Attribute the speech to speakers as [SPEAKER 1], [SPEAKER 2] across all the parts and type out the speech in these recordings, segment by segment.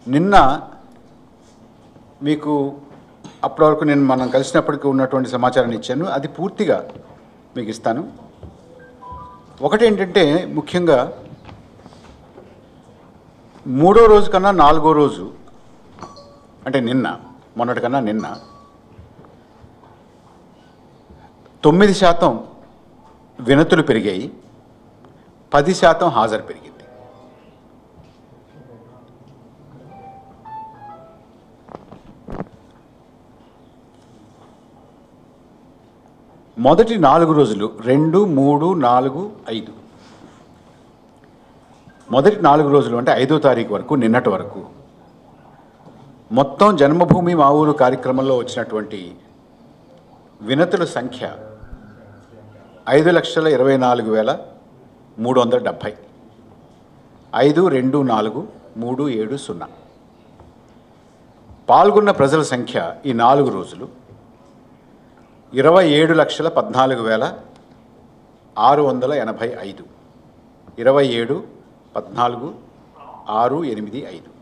[SPEAKER 1] నిన్న మీకు అప్పటి వరకు నేను మనం కలిసినప్పటికీ ఉన్నటువంటి సమాచారాన్ని ఇచ్చాను అది పూర్తిగా మీకు ఇస్తాను ఒకటి ఏంటంటే ముఖ్యంగా మూడో రోజు కన్నా నాలుగో రోజు అంటే నిన్న మొన్నటి కన్నా నిన్న తొమ్మిది శాతం వినతులు పెరిగాయి పది శాతం హాజరు పెరిగింది మొదటి నాలుగు రోజులు రెండు మూడు నాలుగు ఐదు మొదటి నాలుగు రోజులు అంటే ఐదో తారీఖు వరకు నిన్నటి వరకు మొత్తం జన్మభూమి మా ఊరు కార్యక్రమంలో వచ్చినటువంటి వినతుల సంఖ్య ఐదు లక్షల ఇరవై నాలుగు వేల మూడు వందల డెబ్భై ఐదు రెండు నాలుగు మూడు ఏడు సున్నా పాల్గొన్న ప్రజల సంఖ్య ఈ నాలుగు రోజులు ఇరవై ఏడు లక్షల పద్నాలుగు వేల ఆరు వందల ఎనభై ఐదు ఇరవై ఏడు పద్నాలుగు ఆరు ఎనిమిది ఐదు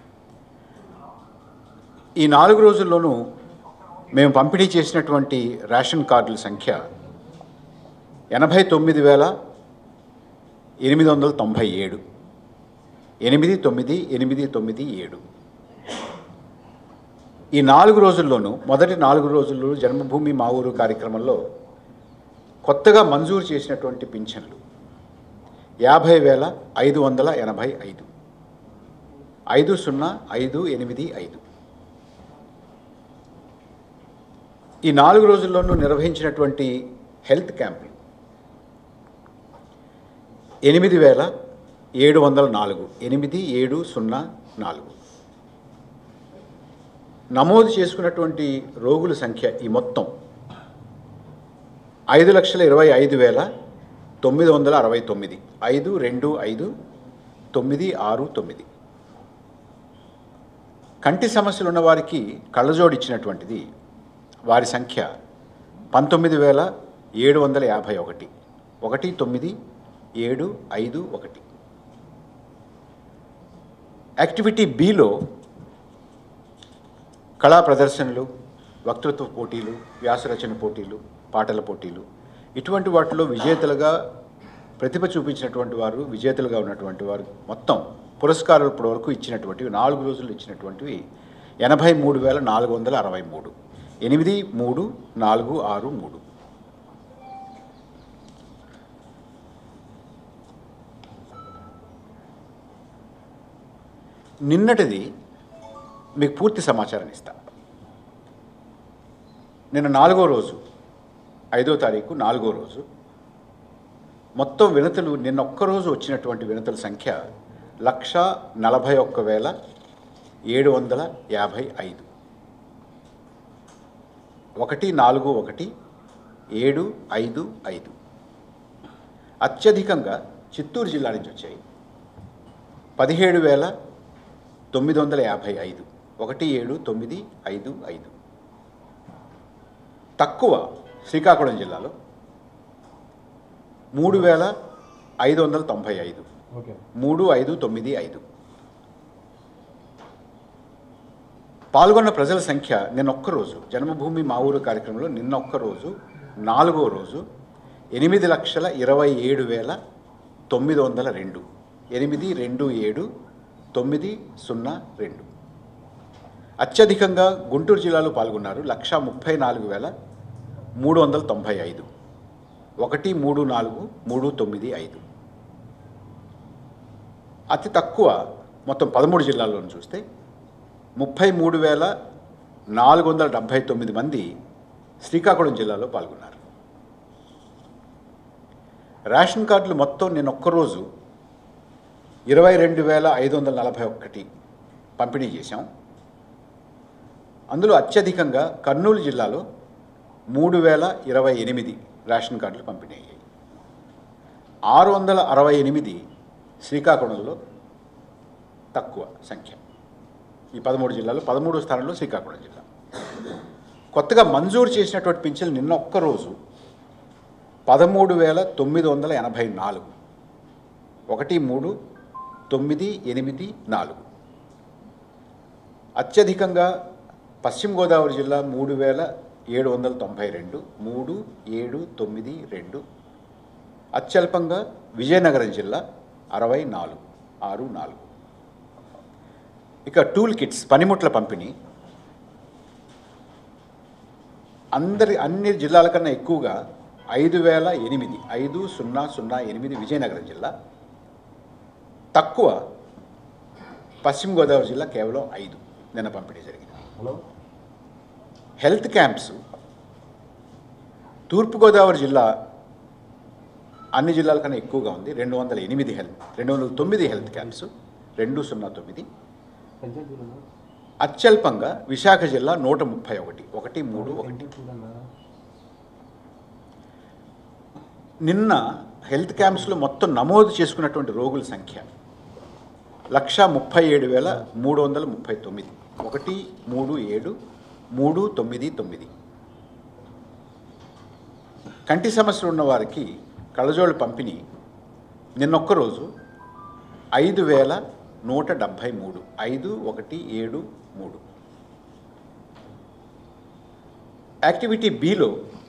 [SPEAKER 1] ఈ నాలుగు రోజుల్లోనూ మేము పంపిణీ చేసినటువంటి రేషన్ కార్డుల సంఖ్య ఎనభై తొమ్మిది వేల ఎనిమిది వందల తొంభై ఏడు ఎనిమిది తొమ్మిది ఎనిమిది తొమ్మిది ఏడు ఈ నాలుగు రోజుల్లోనూ మొదటి నాలుగు రోజుల్లో జన్మభూమి మా ఊరు కార్యక్రమంలో కొత్తగా మంజూరు చేసినటువంటి పింఛన్లు యాభై వేల ఐదు వందల ఎనభై ఐదు ఐదు సున్నా ఐదు ఎనిమిది ఐదు ఈ నాలుగు రోజుల్లోనూ నిర్వహించినటువంటి హెల్త్ క్యాంపులు ఎనిమిది వేల ఏడు వందల నాలుగు ఎనిమిది ఏడు సున్నా నాలుగు నమోదు చేసుకున్నటువంటి రోగుల సంఖ్య ఈ మొత్తం ఐదు లక్షల ఇరవై ఐదు వేల తొమ్మిది వందల అరవై తొమ్మిది ఐదు రెండు ఐదు తొమ్మిది ఆరు తొమ్మిది కంటి సమస్యలు ఉన్న వారికి కళ్ళజోడు ఇచ్చినటువంటిది వారి సంఖ్య పంతొమ్మిది వేల ఏడు వందల యాభై ఒకటి ఒకటి తొమ్మిది ఏడు ఐదు ఒకటి యాక్టివిటీ బిలో కళా ప్రదర్శనలు వక్తృత్వ పోటీలు వ్యాసరచన పోటీలు పాటల పోటీలు ఇటువంటి వాటిలో విజేతలుగా ప్రతిభ చూపించినటువంటి వారు విజేతలుగా ఉన్నటువంటి వారు మొత్తం పురస్కారాలు ఇప్పటి వరకు ఇచ్చినటువంటివి నాలుగు రోజులు ఇచ్చినటువంటివి ఎనభై మూడు వేల నాలుగు వందల అరవై మూడు ఎనిమిది మూడు నాలుగు ఆరు మూడు నిన్నటిది మీకు పూర్తి సమాచారాన్ని ఇస్తా నిన్న నాలుగో రోజు ఐదో తారీఖు నాలుగో రోజు మొత్తం వినతులు నిన్న ఒక్కరోజు వచ్చినటువంటి వినతుల సంఖ్య లక్ష నలభై ఒక్క వేల ఏడు వందల యాభై ఐదు ఒకటి నాలుగు ఒకటి ఏడు ఐదు ఐదు అత్యధికంగా చిత్తూరు జిల్లా నుంచి వచ్చాయి పదిహేడు వేల తొమ్మిది వందల యాభై ఐదు ఒకటి ఏడు తొమ్మిది ఐదు ఐదు తక్కువ శ్రీకాకుళం జిల్లాలో మూడు వేల ఐదు వందల తొంభై ఐదు
[SPEAKER 2] ఓకే
[SPEAKER 1] మూడు ఐదు తొమ్మిది ఐదు పాల్గొన్న ప్రజల సంఖ్య నిన్న ఒక్కరోజు జన్మభూమి మా ఊరు కార్యక్రమంలో నిన్న ఒక్కరోజు నాలుగో రోజు ఎనిమిది లక్షల ఇరవై ఏడు వేల తొమ్మిది వందల రెండు ఎనిమిది రెండు ఏడు తొమ్మిది సున్నా రెండు అత్యధికంగా గుంటూరు జిల్లాలో పాల్గొన్నారు లక్ష ముప్పై నాలుగు వేల మూడు వందల తొంభై ఐదు ఒకటి మూడు నాలుగు మూడు తొమ్మిది ఐదు అతి తక్కువ మొత్తం పదమూడు జిల్లాల్లోనూ చూస్తే ముప్పై మూడు వేల నాలుగు వందల డెబ్భై తొమ్మిది మంది శ్రీకాకుళం జిల్లాలో పాల్గొన్నారు రేషన్ కార్డులు మొత్తం నేను ఒక్కరోజు ఇరవై రెండు వేల ఐదు వందల నలభై ఒక్కటి పంపిణీ చేశాం అందులో అత్యధికంగా కర్నూలు జిల్లాలో మూడు వేల ఇరవై ఎనిమిది రేషన్ కార్డులు పంపిణీ అయ్యాయి ఆరు వందల అరవై ఎనిమిది శ్రీకాకుళంలో తక్కువ సంఖ్య ఈ పదమూడు జిల్లాలో పదమూడు స్థానంలో శ్రీకాకుళం జిల్లా కొత్తగా మంజూరు చేసినటువంటి పింఛన్లు నిన్న ఒక్కరోజు పదమూడు వేల తొమ్మిది వందల ఎనభై నాలుగు ఒకటి మూడు తొమ్మిది ఎనిమిది నాలుగు అత్యధికంగా పశ్చిమ గోదావరి జిల్లా మూడు వేల ఏడు వందల తొంభై రెండు మూడు ఏడు తొమ్మిది రెండు అత్యల్పంగా విజయనగరం జిల్లా అరవై నాలుగు ఆరు నాలుగు ఇక టూల్ కిట్స్ పనిముట్ల పంపిణీ అందరి అన్ని జిల్లాల కన్నా ఎక్కువగా ఐదు వేల ఎనిమిది ఐదు సున్నా సున్నా ఎనిమిది విజయనగరం జిల్లా తక్కువ పశ్చిమ గోదావరి జిల్లా కేవలం ఐదు నిన్న పంపిణీ జరిగింది
[SPEAKER 2] హలో
[SPEAKER 1] హెల్త్ క్యాంప్స్ తూర్పుగోదావరి జిల్లా అన్ని జిల్లాల కన్నా ఎక్కువగా ఉంది రెండు వందల ఎనిమిది హెల్త్ రెండు వందల తొమ్మిది హెల్త్ క్యాంప్స్ రెండు సున్నా తొమ్మిది
[SPEAKER 2] పెన్షన్ చూడన్నా
[SPEAKER 1] అత్యల్పంగా విశాఖ జిల్లా నూట ముప్పై ఒకటి ఒకటి మూడు ఒకటి
[SPEAKER 2] పెన్షన్ చూడన్నా
[SPEAKER 1] నిన్న హెల్త్ క్యాంప్స్లో మొత్తం నమోదు చేసుకున్నటువంటి రోగుల సంఖ్య లక్ష ముప్పై ఏడు వేల మూడు వందల ముప్పై తొమ్మిది ఒకటి మూడు ఏడు మూడు తొమ్మిది తొమ్మిది కంటి సమస్యలు ఉన్న వారికి కళ్ళజోళ్ళ పంపిణీ నిన్నొక్క రోజు ఐదు వేల నూట డెబ్భై మూడు ఐదు ఒకటి ఏడు మూడు యాక్టివిటీ బిలో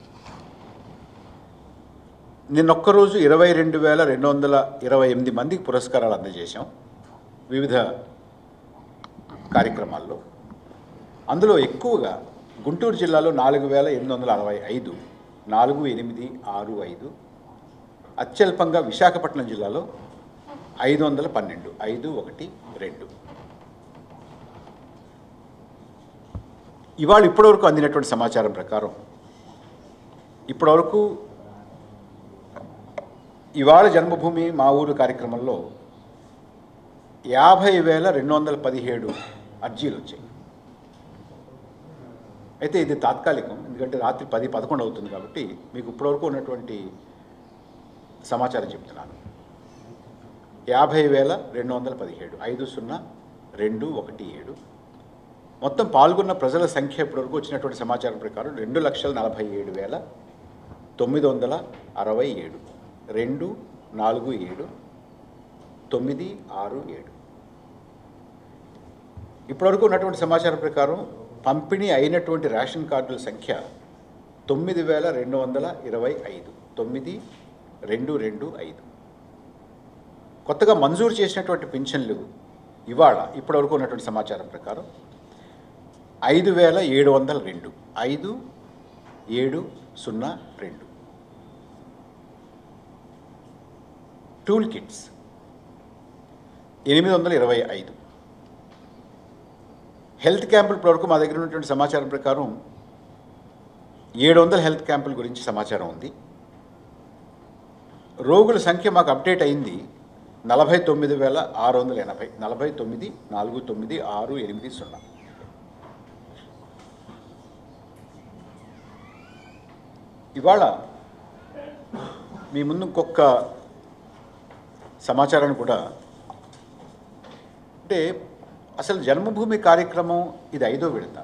[SPEAKER 1] నిన్నొక్క రోజు ఇరవై రెండు వేల రెండు వందల ఇరవై ఎనిమిది మందికి పురస్కారాలు అందజేశాం వివిధ కార్యక్రమాల్లో అందులో ఎక్కువగా గుంటూరు జిల్లాలో నాలుగు వేల ఎనిమిది వందల అరవై ఐదు నాలుగు ఎనిమిది ఆరు ఐదు అత్యల్పంగా విశాఖపట్నం జిల్లాలో ఐదు వందల పన్నెండు ఐదు ఒకటి రెండు ఇవాళ ఇప్పటివరకు అందినటువంటి సమాచారం ప్రకారం ఇప్పటివరకు ఇవాళ జన్మభూమి మా ఊరు కార్యక్రమంలో యాభై వేల రెండు వందల పదిహేడు అర్జీలు వచ్చాయి అయితే ఇది తాత్కాలికం ఎందుకంటే రాత్రి పది పదకొండు అవుతుంది కాబట్టి మీకు ఇప్పటివరకు ఉన్నటువంటి సమాచారం చెప్తున్నాను యాభై వేల రెండు వందల పదిహేడు ఐదు సున్నా రెండు ఒకటి ఏడు మొత్తం పాల్గొన్న ప్రజల సంఖ్య ఇప్పటివరకు వచ్చినటువంటి సమాచారం ప్రకారం రెండు లక్షల నలభై ఏడు వేల తొమ్మిది వందల అరవై ఏడు రెండు నాలుగు ఏడు తొమ్మిది ఆరు ఏడు ఇప్పటివరకు ఉన్నటువంటి సమాచారం ప్రకారం పంపిణీ అయినటువంటి రేషన్ కార్డుల సంఖ్య తొమ్మిది వేల రెండు వందల ఇరవై ఐదు తొమ్మిది రెండు రెండు ఐదు కొత్తగా మంజూరు చేసినటువంటి పింఛన్లు ఇవాళ ఇప్పటివరకు ఉన్నటువంటి సమాచారం ప్రకారం ఐదు వేల ఏడు వందల రెండు ఐదు ఏడు సున్నా రెండు టూల్ కిట్స్ ఎనిమిది వందల ఇరవై ఐదు హెల్త్ క్యాంపుల వరకు మా దగ్గర ఉన్నటువంటి సమాచారం ప్రకారం ఏడు వందల హెల్త్ క్యాంపుల గురించి సమాచారం ఉంది రోగుల సంఖ్య మాకు అప్డేట్ అయింది నలభై తొమ్మిది వేల ఆరు వందల ఎనభై నలభై తొమ్మిది నాలుగు తొమ్మిది ఆరు ఎనిమిది సున్నా ఇవాళ మీ ముందు ఇంకొక సమాచారాన్ని కూడా అంటే అసలు జన్మభూమి కార్యక్రమం ఇది ఐదో విడత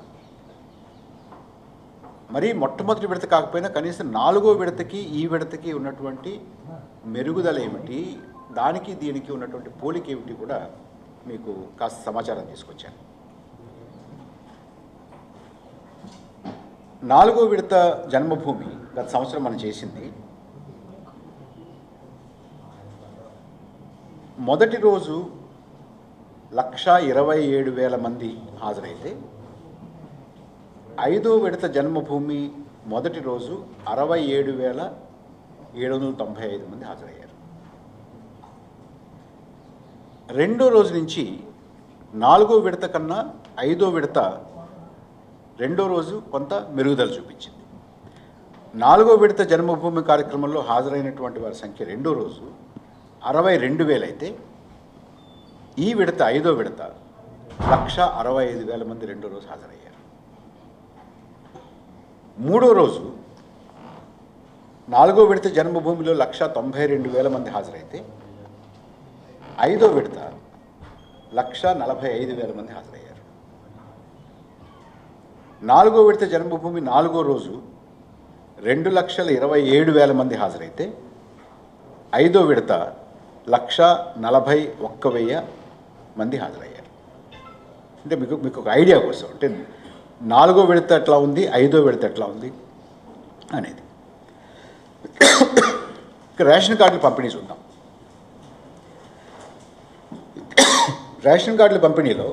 [SPEAKER 1] మరి మొట్టమొదటి విడత కాకపోయినా కనీసం నాలుగో విడతకి ఈ విడతకి ఉన్నటువంటి మెరుగుదల ఏమిటి దానికి దీనికి ఉన్నటువంటి పోలిక ఏమిటి కూడా మీకు కాస్త సమాచారం తీసుకొచ్చాను నాలుగో విడత జన్మభూమి గత సంవత్సరం మనం చేసింది మొదటి రోజు లక్ష ఇరవై ఏడు వేల మంది హాజరైతే ఐదో విడత జన్మభూమి మొదటి రోజు అరవై ఏడు వేల ఏడు వందల తొంభై ఐదు మంది హాజరయ్యారు రెండో రోజు నుంచి నాలుగో విడత కన్నా ఐదో విడత రెండో రోజు కొంత మెరుగుదల చూపించింది నాలుగో విడత జన్మభూమి కార్యక్రమంలో హాజరైనటువంటి వారి సంఖ్య రెండో రోజు అరవై రెండు వేలైతే ఈ విడత ఐదో విడత లక్ష అరవై ఐదు వేల మంది రెండో రోజు హాజరయ్యారు మూడో రోజు నాలుగో విడత జన్మభూమిలో లక్ష తొంభై రెండు వేల మంది హాజరైతే ఐదో విడత లక్ష నలభై ఐదు వేల మంది హాజరయ్యారు నాలుగో విడత జన్మభూమి నాలుగో రోజు రెండు లక్షల ఇరవై ఏడు వేల మంది హాజరైతే ఐదో విడత లక్ష నలభై ఒక్క వెయ్యి మంది హాజరయ్యారు అంటే మీకు మీకు ఒక ఐడియా కోసం అంటే నాలుగో విడత ఎట్లా ఉంది ఐదో విడత ఎట్లా ఉంది అనేది ఇక రేషన్ కార్డుల పంపిణీ చూద్దాం రేషన్ కార్డుల పంపిణీలో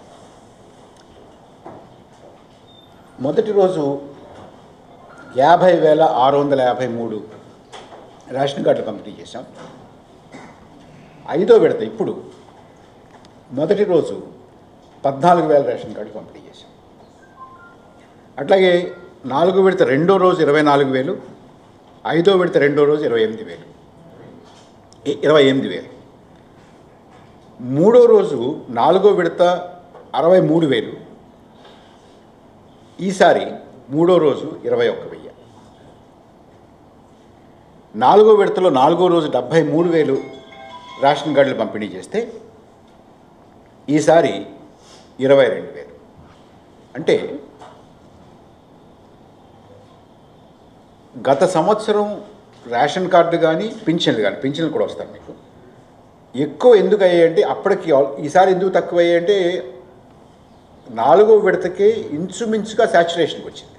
[SPEAKER 1] మొదటి రోజు యాభై వేల ఆరు వందల యాభై మూడు రేషన్ కార్డులు పంపిణీ చేశాం ఐదో విడత ఇప్పుడు మొదటి రోజు పద్నాలుగు వేల రేషన్ కార్డులు పంపిణీ చేశాం అట్లాగే నాలుగో విడత రెండో రోజు ఇరవై నాలుగు వేలు ఐదో విడత రెండో రోజు ఇరవై ఎనిమిది వేలు ఇ- ఇరవై ఎనిమిది వేలు మూడో రోజు నాలుగో విడత అరవై మూడు వేలు ఈసారి మూడో రోజు ఇరవై ఒక్క వెయ్యి నాలుగో విడతలో నాలుగో రోజు డెబ్భై మూడు వేలు రేషన్ కార్డులు పంపిణీ చేస్తే ఈసారి ఇరవై రెండు వేలు అంటే గత సంవత్సరం రేషన్ కార్డు కానీ పింఛన్లు కానీ పింఛన్లు కూడా వస్తాయి మీకు ఎక్కువ ఎందుకు అయ్యాయంటే అప్పటికి ఆల్- ఈసారి ఎందుకు తక్కువ అయ్యాయంటే నాలుగో విడతకే ఇంచుమించుగా శాచురేషన్కి వచ్చింది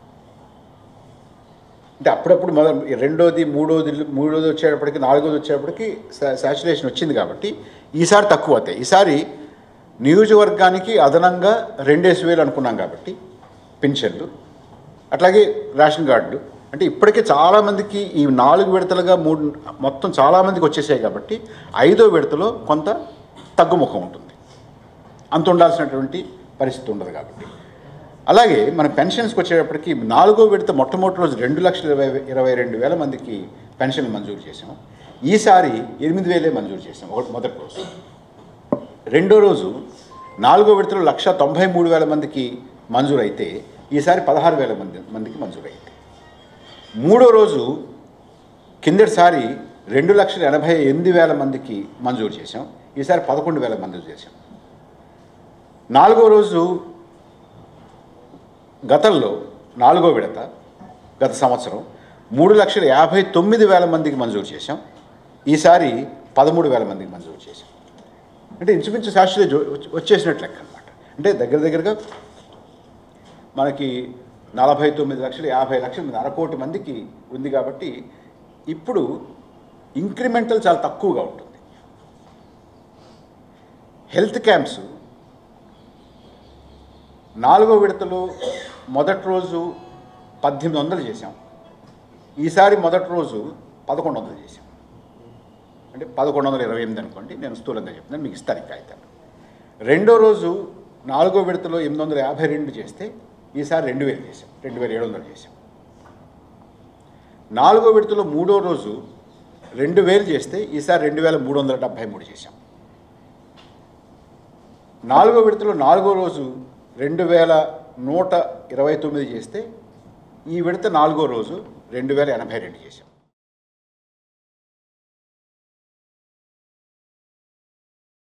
[SPEAKER 1] అంటే అప్పుడప్పుడు మొదలు రెండోది మూడోది మూడోది వచ్చేటప్పటికి నాలుగోది వచ్చేటప్పటికి శాచురేషన్ వచ్చింది కాబట్టి ఈసారి తక్కువ అవుతాయి ఈసారి నియోజకవర్గానికి అదనంగా రెండేసి వేలు అనుకున్నాం కాబట్టి పింఛన్లు అట్లాగే రేషన్ కార్డులు అంటే ఇప్పటికే చాలామందికి ఈ నాలుగు విడతలుగా మూడు మొత్తం చాలామందికి వచ్చేసాయి కాబట్టి ఐదో విడతలో కొంత తగ్గుముఖం ఉంటుంది అంత ఉండాల్సినటువంటి పరిస్థితి ఉండదు కాబట్టి అలాగే మన పెన్షన్స్కి వచ్చేటప్పటికి నాలుగో విడత మొట్టమొదటి రోజు రెండు లక్షల ఇరవై ఇరవై రెండు వేల మందికి పెన్షన్ మంజూరు చేసాం ఈసారి ఎనిమిది వేలే మంజూరు చేసాం ఒకటి మొదటి రోజు రెండో రోజు నాలుగో విడతలో లక్ష తొంభై మూడు వేల మందికి మంజూరు అయితే ఈసారి పదహారు వేల మంది మందికి మంజూరు అయింది మూడో రోజు కిందటిసారి రెండు లక్షల ఎనభై ఎనిమిది వేల మందికి మంజూరు చేశాం ఈసారి పదకొండు వేల మంజూరు చేశాం నాలుగో రోజు గతంలో నాలుగో విడత గత సంవత్సరం మూడు లక్షల యాభై తొమ్మిది వేల మందికి మంజూరు చేశాం ఈసారి పదమూడు వేల మందికి మంజూరు చేశాం అంటే ఇంచుమించు శాస్త్రీయ వచ్చేసినట్లు లెక్క అనమాట అంటే దగ్గర దగ్గరగా మనకి నలభై తొమ్మిది లక్షలు యాభై లక్షలు మంది అరకోటి మందికి ఉంది కాబట్టి ఇప్పుడు ఇంక్రిమెంటల్ చాలా తక్కువగా ఉంటుంది హెల్త్ క్యాంప్స్ నాలుగో విడతలో మొదటి రోజు పద్దెనిమిది వందలు చేశాం ఈసారి మొదటి రోజు పదకొండు వందలు చేశాం అంటే పదకొండు వందల ఇరవై ఎనిమిది అనుకోండి నేను స్థూలంగా చెప్తున్నాను మీకు ఇస్తాను ఈ కాగితాలు రెండో రోజు నాలుగో విడతలో ఎనిమిది వందల యాభై రెండు చేస్తే ఈసారి రెండు వేలు చేశాం రెండు వేల ఏడు వందలు చేశాం నాలుగో విడతలో మూడో రోజు రెండు వేలు చేస్తే ఈసారి రెండు వేల మూడు వందల డెబ్భై మూడు చేశాం నాలుగో విడతలో నాలుగో రోజు రెండు వేల నూట ఇరవై తొమ్మిది చేస్తే ఈ విడత నాలుగో రోజు రెండు వేల ఎనభై రెండు చేశాం